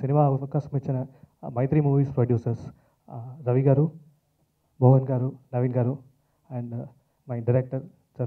cinema అవకాశం ఇచ్చిన మైత్రి movies producers Ravi గారు మోహన్ గారు నవీన్ గారు అండ్ మై డైరెక్టర్ చంద్ర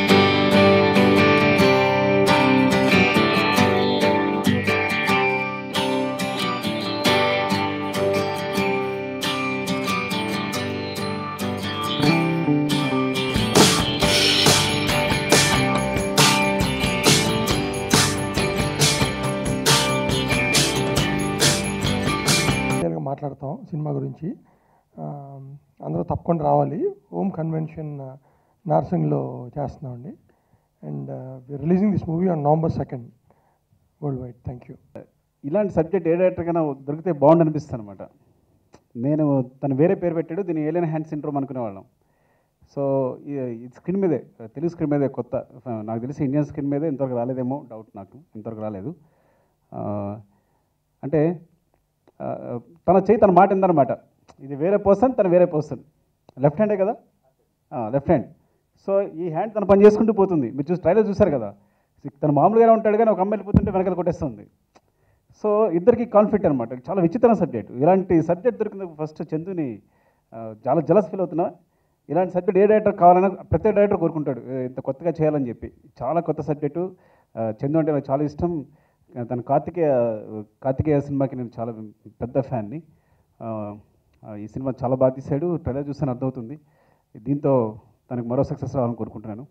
డీటెయిల్గా మాట్లాడతాం సినిమా గురించి ఆ, అందరూ తప్పకుండా రావాలి హోమ్ కన్వెన్షన్ నార్సింగ్లో చేస్తున్నామండి and releasing this movie on November second worldwide thank you ఇలాంటి సబ్జెక్ట్ ఏ డైరెక్టర్ కన్నా దొరికితే బాగుండు అనిపిస్తుంది అనమాట నేను తను వేరే పేరు పెట్టాడు దీన్ని ఏలియన్ హ్యాండ్ సిండ్రోమ్ అనుకునేవాళ్ళం సో ఇది స్క్రీన్ మీదే తెలుగు స్క్రీన్ మీదే కొత్త నాకు తెలిసి ఇండియన్ స్క్రీన్ మీదే ఇంతవరకు రాలేదేమో డౌట్ నాకు ఇంతవరకు రాలేదు ఆ, అంటే ఆ, తన చేయి తన మాట ఉందన్నమాట ఇది వేరే పర్సన్ తన వేరే పర్సన్ లెఫ్ట్ హ్యాండే కదా లెఫ్ట్ హ్యాండ్ సో ఈ హ్యాండ్ తన పని చేసుకుంటూ పోతుంది మీరు చూసి ట్రైలర్ చూశారు కదా తను మామూలుగానే ఉంటాడు కానీ ఒక అమ్మాయి వెళ్ళిపోతుంటే వెనకాల కొట్టేస్తుంది సో ఇద్దరికి కాన్ఫ్లిక్ట్ అనమాట చాలా విచిత్రమైన సబ్జెక్ట్ ఇలాంటి సబ్జెక్ట్ దొరికిన ఫస్ట్ చందుని ఆ, చాలా జలస్ ఫీల్ అవుతున్నా ఇలాంటి సబ్జెక్ట్ ఏ డైరెక్టర్ కావాలన్నా ప్రతి డైరెక్టర్ కోరుకుంటాడు ఏ, ఇంత కొత్తగా చేయాలని చెప్పి చాలా కొత్త సబ్జెక్టు ఆ, చందు అంటే నాకు చాలా ఇష్టం ఆ, తన కార్తికేయ కార్తికేయ సినిమాకి నేను చాలా పెద్ద ఫ్యాన్ని ఆ, ఆ, ఈ సినిమా చాలా బాగా తీశాడు ట్రైలర్ చూస్తే అర్థమవుతుంది దీంతో తనకు మరో సక్సెస్ రావాలని కోరుకుంటున్నాను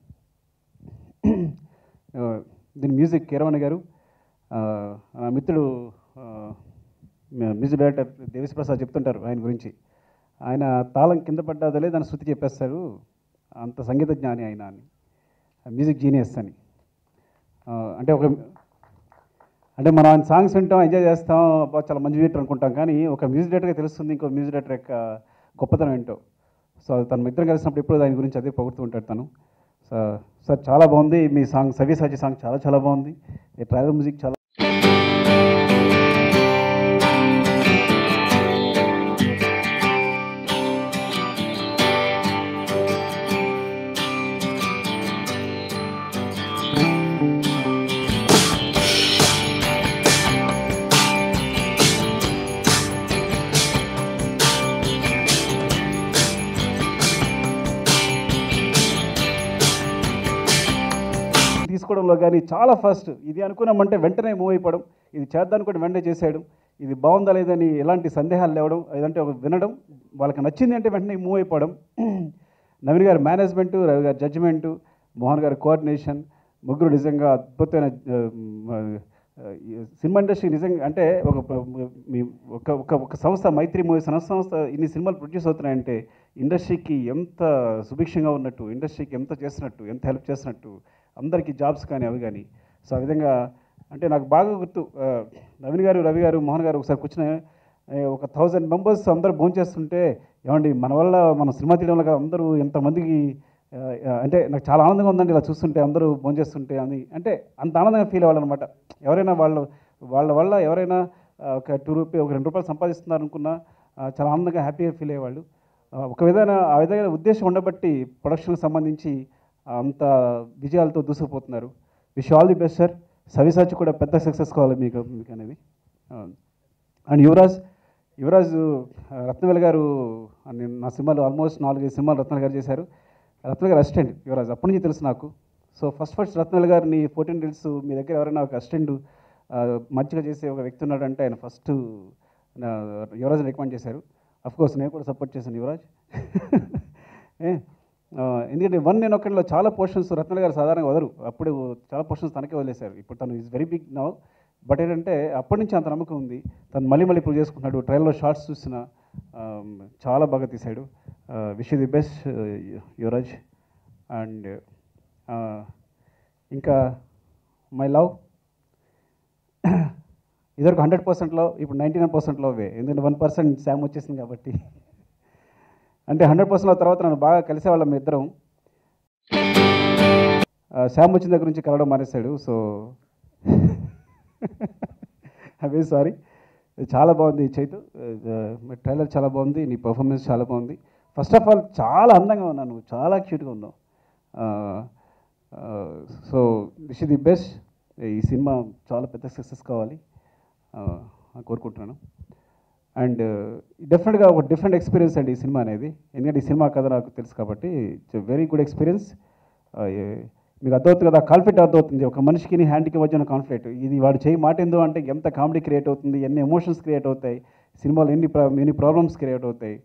ఆ, దీని మ్యూజిక్ కీరవణ గారు ఆ, నా మిత్రుడు ఆ, mu- music director Devi Sri Prasad చెప్తుంటారు ఆయన గురించి ఆయన తాళం కింద పడ్డాదలే దాని శృతి చెప్పేస్తారు అంత సంగీత జ్ఞాని ఆయన అని మ్యూజిక్ జీనియస్ అని ఆ, అంటే ఒక అంటే మనం ఆయన సాంగ్స్ వింటాం ఎంజాయ్ చేస్తాం అబ్బా చాలా మంచి డైరెక్టర్ అనుకుంటాం కానీ ఒక మ్యూజిక్ డైరెక్టర్గా తెలుస్తుంది ఇంకో మ్యూజిక్ డైరెక్టర్ యొక్క గొప్పతనం ఏంటో సో అది తను ఇద్దరం కలిసినప్పుడు ఎప్పుడు దాని గురించి అదే పొగుడుతూ ఉంటాడు తను సో సార్ చాలా బాగుంది మీ సాంగ్ సవ్యసాచి సాంగ్ చాలా చాలా బాగుంది ఈ ట్రైలర్ మ్యూజిక్ చాలా తీసుకోవడంలో కానీ చాలా ఫస్ట్ ఇది అనుకున్నామంటే వెంటనే మూవ్ అయిపోవడం ఇది చేద్దాం అనుకుంటే వెంటనే చేసేయడం ఇది బాగుందా లేదని ఎలాంటి సందేహాలు లేవడం ఏదంటే ఒక వినడం వాళ్ళకి నచ్చింది అంటే వెంటనే మూవ్ అయిపోవడం నవీన్ గారి మేనేజ్మెంటు రవి గారి జడ్జిమెంటు మోహన్ గారి కోఆర్డినేషన్ ముగ్గురు నిజంగా అద్భుతమైన ఆ, ఆ, ఈ సినిమా ఇండస్ట్రీ నిజంగా అంటే ఒక మీ ఒక ఒక ఒక సంస్థ మైత్రి మూవీస్ అన్న సంస్థ ఇన్ని సినిమాలు ప్రొడ్యూస్ అవుతున్నాయంటే ఇండస్ట్రీకి ఎంత సుభిక్షంగా ఉన్నట్టు ఇండస్ట్రీకి ఎంత చేసినట్టు ఎంత హెల్ప్ చేసినట్టు అందరికీ జాబ్స్ కానీ అవి కానీ సో ఆ విధంగా అంటే నాకు బాగా గుర్తు ఆ, నవీన్ గారు రవి గారు మోహన్ గారు ఒకసారి కూర్చుని ఏ, ఒక థౌజండ్ మెంబర్స్ అందరూ భోంచేస్తుంటే ఏమండి మన వల్ల మన సినిమా తీయడం వల్ల అందరూ ఎంతమందికి ఆ, ఆ, అంటే నాకు చాలా ఆనందంగా ఉందండి ఇలా చూస్తుంటే అందరూ భోంచేస్తుంటే అని అంటే అంత ఆనందంగా ఫీల్ అవ్వాలి అనమాట ఎవరైనా వాళ్ళు వాళ్ళ వల్ల ఎవరైనా ఆ, ఒక టూ రూపీ ఒక రెండు రూపాయలు సంపాదిస్తున్నారు అనుకున్నా ఆ, చాలా ఆనందంగా హ్యాపీగా ఫీల్ అయ్యేవాళ్ళు ఆ, ఒక విధమైన ఆ విధంగా ఉద్దేశం ఉండబట్టి ప్రొడక్షన్కి సంబంధించి అంత విజయాలతో దూసుకుపోతున్నారు wish all the best sir Savyasachi కూడా పెద్ద సక్సెస్ కావాలి మీకు మీకు అనేది అండ్ యువరాజ్ యువరాజ్ ఆ, రత్నవేల్ గారు ఆ, నేను నా సినిమాలు ఆల్మోస్ట్ నాలుగైదు సినిమాలు రత్నవేల్ గారు చేశారు రత్నవేల్ గారు అసిస్టెంట్ యువరాజ్ అప్పటి నుంచి తెలుసు నాకు సో ఫస్ట్ ఫస్ట్ రత్నవేల్ గారిని ఫోర్టీన్ డీల్స్ మీ దగ్గర ఎవరైనా ఒక అసిస్టెంట్ మంచిగా చేసే ఒక వ్యక్తి ఉన్నాడంటే ఆయన ఫస్ట్ యువరాజ్ రికమెండ్ చేశారు అఫ్ కోర్స్ నేను కూడా సపోర్ట్ చేశాను యువరాజ్ ఏ, ఆ, ఎందుకంటే వన్ నేను ఒక్కడిలో చాలా పోర్షన్స్ రత్నల గారు సాధారణంగా వదరు అప్పుడు చాలా పోర్షన్స్ తనకే వదిలేశారు ఇప్పుడు తను is very big now but ఏంటంటే అప్పటి నుంచి అంత నమ్మకం ఉంది తను మళ్ళీ మళ్ళీ ప్రూవ్ చేసుకుంటున్నాడు ట్రైల్లో షార్ట్స్ చూసిన ఆమ్, చాలా బాగా తీశాడు wish the best Yuvraj and ఇంకా మై లవ్ ఇదివరకు హండ్రెడ్ పర్సెంట్లో ఇప్పుడు నైంటీ నైన్ పర్సెంట్లో అవే ఎందుకంటే వన్ పర్సెంట్ శామ్ వచ్చేసింది కాబట్టి అంటే హండ్రెడ్ పర్సెంట్ తర్వాత నన్ను బాగా కలిసేవాళ్ళం మీ ఇద్దరం ఆ, శామ్ వచ్చిన దగ్గర నుంచి కలవడం మానేశాడు సో అవే సారీ చాలా బాగుంది చైతు మీ ట్రైలర్ చాలా బాగుంది నీ పర్ఫార్మెన్స్ చాలా బాగుంది ఫస్ట్ ఆఫ్ ఆల్ చాలా అందంగా ఉన్నావు నువ్వు చాలా క్యూట్గా ఉన్నావు సో విష్ ది బెస్ట్ ఈ సినిమా చాలా పెద్ద సక్సెస్ కావాలి కోరుకుంటున్నాను అండ్ డెఫినెట్గా ఒక డిఫరెంట్ ఎక్స్పీరియన్స్ అండి ఈ సినిమా అనేది ఎందుకంటే ఈ సినిమా కథ నాకు తెలుసు కాబట్టి ఇట్స్ వెరీ గుడ్ ఎక్స్పీరియన్స్ మీకు అర్థమవుతుంది కదా కాన్ఫ్లిక్ట్ అర్థమవుతుంది ఒక మనిషికి హ్యాండ్కి మధ్యన కాన్ఫ్లిక్ట్ ఇది వాడు చేయి మాట ఏందో అంటే ఎంత కామెడీ క్రియేట్ అవుతుంది ఎన్ని ఎమోషన్స్ క్రియేట్ అవుతాయి సినిమాలో ఎన్ని ప్రా- ఎన్ని ప్రాబ్లమ్స్ క్రియేట్ అవుతాయి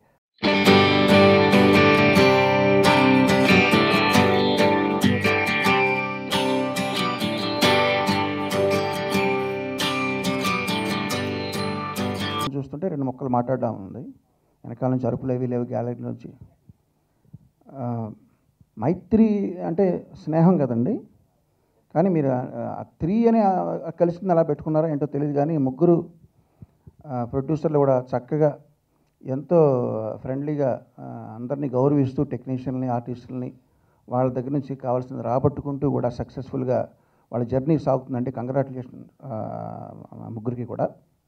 చూస్తుంటే రెండు మొక్కలు మాట్లాడడం ఉంది వెనకాల నుంచి అరుపులు ఏవి లేవు గ్యాలరీ నుంచి ఆ, మైత్రి అంటే స్నేహం కదండి కానీ మీరు ఆ త్రీ అని ఆ కలిసింది అలా పెట్టుకున్నారా ఏంటో తెలియదు కానీ ముగ్గురు ఆ, ప్రొడ్యూసర్లు కూడా చక్కగా ఎంతో ఫ్రెండ్లీగా ఆ, అందరినీ గౌరవిస్తూ టెక్నీషియన్ని ఆర్టిస్టులని వాళ్ళ దగ్గర నుంచి కావాల్సింది రాబట్టుకుంటూ కూడా సక్సెస్ఫుల్గా వాళ్ళ జర్నీ సాగుతుందంటే కంగ్రాచులేషన్ ముగ్గురికి కూడా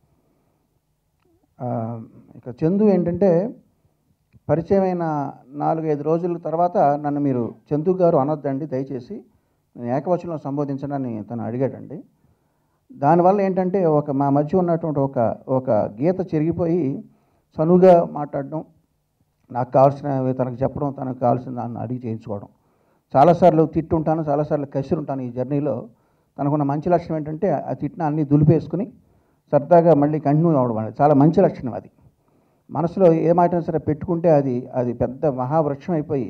ఆ, ఇక చందు ఏంటంటే పరిచయమైన నాలుగైదు రోజుల తర్వాత నన్ను మీరు చందు గారు అనొద్దండి దయచేసి నేను ఏకవచనంలో సంబోధించడాన్ని తను అడిగాడండి దానివల్ల ఏంటంటే ఒక మా మధ్య ఉన్నటువంటి ఒక ఒక గీత చెరిగిపోయి చనువుగా మాట్లాడడం నాకు కావాల్సినవి తనకు చెప్పడం తనకు కావాల్సిన దాన్ని అడిగి చేయించుకోవడం చాలాసార్లు తిట్టుంటాను చాలాసార్లు కసిరుంటాను ఈ జర్నీలో తనకున్న మంచి లక్షణం ఏంటంటే ఆ తిట్టిన అన్నీ దులిపేసుకుని సరదాగా మళ్ళీ కంటిన్యూ అవ్వడం అనేది చాలా మంచి లక్షణం అది మనసులో ఏ మాట సరే పెట్టుకుంటే అది అది పెద్ద మహావృక్షం అయిపోయి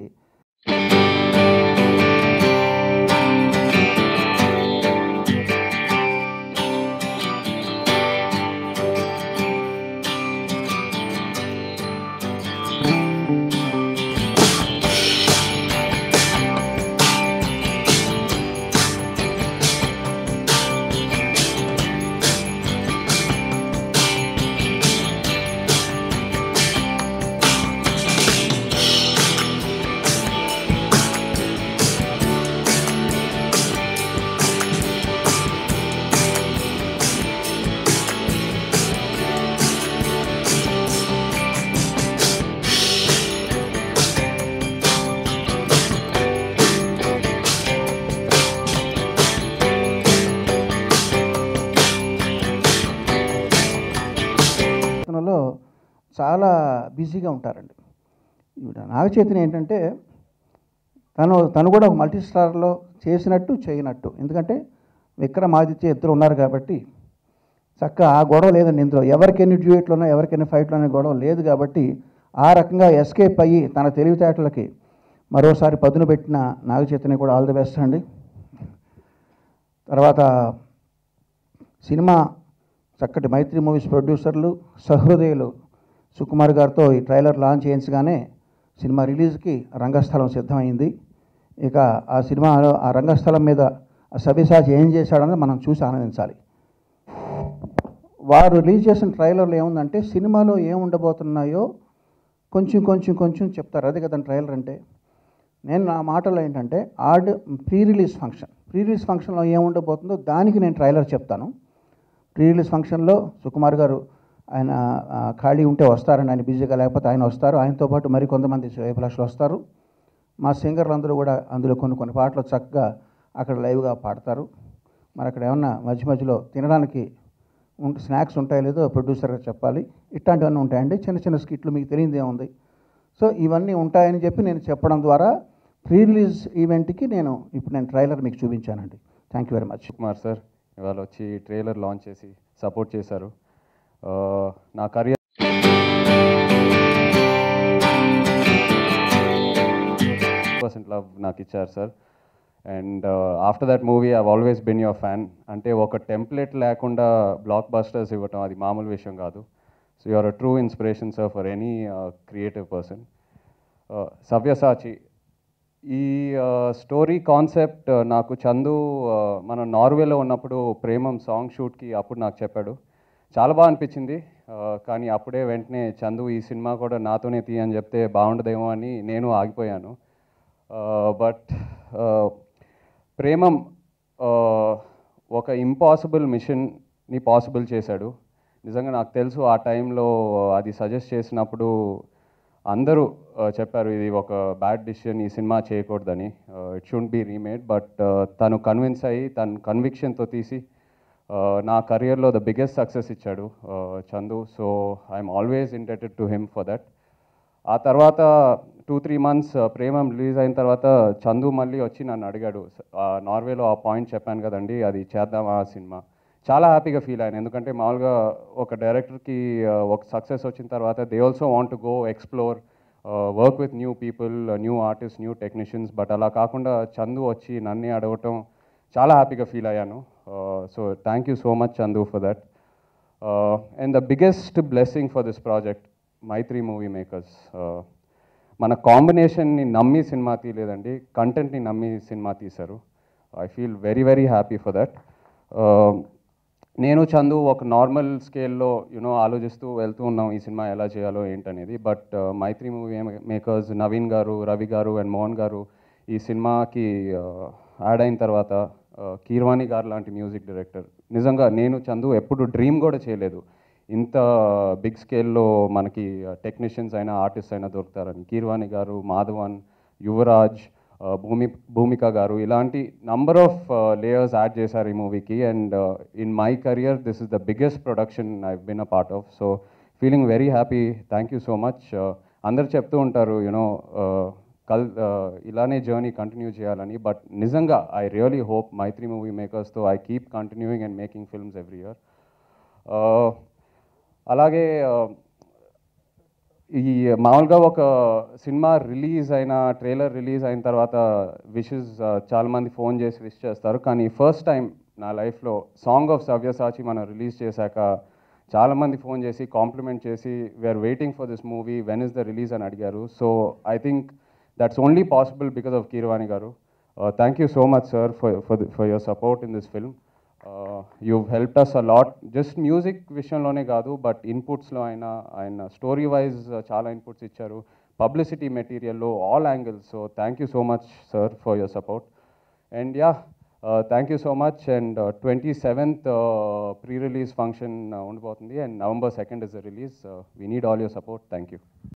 ప్రయత్నంలో చాలా బిజీగా ఉంటారండి ఈవిడ నాగచైతన్య ఏంటంటే తను తను కూడా ఒక మల్టీ స్టార్లో చేసినట్టు చేయనట్టు ఎందుకంటే విక్రమాదిత్య ఇద్దరు ఉన్నారు కాబట్టి చక్క ఆ గొడవ లేదండి ఇందులో ఎవరికి ఎన్ని డ్యూయట్లు ఉన్నా ఎవరికి ఎన్ని ఫైట్లు అనే గొడవ లేదు కాబట్టి ఆ రకంగా ఎస్కేప్ అయ్యి తన తెలివితేటలకి మరోసారి పదును పెట్టిన నాగచైతన్య కూడా ఆల్ ది బెస్ట్ అండి తర్వాత సినిమా చక్కటి మైత్రి మూవీస్ ప్రొడ్యూసర్లు సహృదయులు సుకుమార్ గారితో ఈ ట్రైలర్ లాంచ్ చేయించగానే సినిమా రిలీజ్కి రంగస్థలం సిద్ధమైంది ఇక ఆ సినిమాలో ఆ రంగస్థలం మీద ఆ సబిసాచి ఏం చేశాడని మనం చూసి ఆనందించాలి వారు రిలీజ్ చేసిన ట్రైలర్లో ఏముందంటే సినిమాలో ఏం ఉండబోతున్నాయో కొంచెం కొంచెం కొంచెం చెప్తారు అదే కదండి ట్రైలర్ అంటే నేను నా మాటలో ఏంటంటే ఆడ్ pre release function pre release ఫంక్షన్లో ఏం ఉండబోతుందో దానికి నేను ట్రైలర్ చెప్తాను ప్రీ రిలీజ్ ఫంక్షన్లో సుకుమార్ గారు ఆయన ఆ, ఖాళీ ఉంటే వస్తారని ఆయన బిజీగా లేకపోతే ఆయన వస్తారు ఆయనతో పాటు మరి కొంతమంది శ్రేయభిలాషులు వస్తారు మా సింగర్లు అందరూ కూడా అందులో కొన్ని కొన్ని పాటలు చక్కగా అక్కడ లైవ్గా పాడతారు మరి అక్కడ ఏమన్నా మధ్య మధ్యలో తినడానికి ఉంట స్నాక్స్ ఉంటాయో లేదో ప్రొడ్యూసర్గా చెప్పాలి ఇట్లాంటివన్నీ ఉంటాయండి చిన్న చిన్న స్కిట్లు మీకు తెలియదు ఏముంది సో ఇవన్నీ ఉంటాయని చెప్పి నేను చెప్పడం ద్వారా ప్రీ రిలీజ్ ఈవెంట్కి నేను ఇప్పుడు నేను ట్రైలర్ మీకు చూపించానండి thank you very much Kumar sir ఇవాళ వచ్చి ట్రైలర్ లాంచ్ చేసి సపోర్ట్ చేశారు ఆ, నా కరియర్ పర్సెంట్ లవ్ నాకు ఇచ్చారు sir and after that movie I always been your fan అంటే ఒక టెంప్లెట్ లేకుండా బ్లాక్ బస్టర్స్ ఇవ్వటం అది మామూలు విషయం కాదు so you are a true inspiration sir for any creative person Savyasachi ఈ స్టోరీ కాన్సెప్ట్ నాకు చందు ఆ, మనం నార్వేలో ఉన్నప్పుడు ప్రేమం సాంగ్ షూట్కి అప్పుడు నాకు చెప్పాడు చాలా బాగా అనిపించింది ఆ, కానీ అప్పుడే వెంటనే చందు ఈ సినిమా కూడా నాతోనే తీయని చెప్తే బాగుండదేమో అని నేను ఆగిపోయాను బట్ ప్రేమం ఆ, ఒక ఇంపాసిబుల్ మిషన్ని పాసిబుల్ చేశాడు నిజంగా నాకు తెలుసు ఆ టైంలో అది సజెస్ట్ చేసినప్పుడు అందరూ ఆ, చెప్పారు ఇది ఒక బ్యాడ్ డిసిషన్ ఈ సినిమా చేయకూడదని it should be remade but తను కన్విన్స్ అయ్యి తన కన్విక్షన్తో తీసి నా కెరియర్లో ద బిగ్గెస్ట్ సక్సెస్ ఇచ్చాడు uh, Chandu so I'm always indebted to him for that ఆ తర్వాత two three months Premam release అయిన తర్వాత చందు మళ్ళీ వచ్చి నన్ను అడిగాడు ఆ, నార్వేలో ఆ పాయింట్ చెప్పాను కదండి అది చేద్దామా ఆ సినిమా చాలా హ్యాపీగా ఫీల్ అయ్యాను ఎందుకంటే మామూలుగా ఒక డైరెక్టర్కి ఒక సక్సెస్ వచ్చిన తర్వాత they also want to go explore work with new people new artist new technicians but అలా కాకుండా చందు వచ్చి నన్నే అడగటం చాలా హ్యాపీగా ఫీల్ అయ్యాను so thank you so much Chandu for that and the biggest blessing for this project Mythri Movie Makers మన కాంబినేషన్ని నమ్మి సినిమా తీయలేదండి కంటెంట్ని నమ్మి సినిమా తీశారు I feel very very happy for that నేను చందు ఒక నార్మల్ స్కేల్లో యూనో ఆలోచిస్తూ వెళ్తూ ఉన్నాం ఈ సినిమా ఎలా చేయాలో ఏంటనేది but Mythri Movie Makers Naveen garu Ravi గారు అండ్ మోహన్ గారు ఈ సినిమాకి యాడ్ అయిన తర్వాత uh, కీర్వాణి గారు లాంటి మ్యూజిక్ డైరెక్టర్ నిజంగా నేను చందు ఎప్పుడు డ్రీమ్ కూడా చేయలేదు ఇంత బిగ్ స్కేల్లో మనకి టెక్నీషియన్స్ అయినా ఆర్టిస్ట్ అయినా దొరుకుతారని కీర్వాణి గారు మాధవన్ యువరాజ్ uh, భూమి భూమిక గారు ఇలాంటి నంబర్ ఆఫ్ లేయర్స్ యాడ్ చేశారు ఈ మూవీకి and in my career this is the biggest production I been a part of so feeling very happy thank you so much అందరు చెప్తూ ఉంటారు యూనో కల్ ఇలానే జర్నీ కంటిన్యూ చేయాలని బట్ నిజంగా I really hope Mythri Movie మేకర్స్తో I keep continuing and making films every year అలాగే uh, ఈ మామూలుగా ఒక సినిమా రిలీజ్ అయిన ట్రైలర్ రిలీజ్ అయిన తర్వాత విషెస్ చాలామంది ఫోన్ చేసి విష్ చేస్తారు కానీ ఫస్ట్ టైం నా లైఫ్లో సాంగ్ ఆఫ్ సవ్యసాచి మనం రిలీజ్ చేశాక చాలామంది ఫోన్ చేసి కాంప్లిమెంట్ చేసి we are waiting for this movie when is the release అని అడిగారు so I think that's only possible because of Keeravani garu thank you so much sir for for for your support in this film you help us a lot just music విషయంలోనే కాదు but ఇన్పుట్స్లో ఆయన ఆయన story wise చాలా inputs ఇచ్చారు publicity మెటీరియల్లో all angles so thank you so much sir for your support and yeah thank you so much and twenty seventh pre release function ఉండబోతుంది and November second is the release we need all your support thank you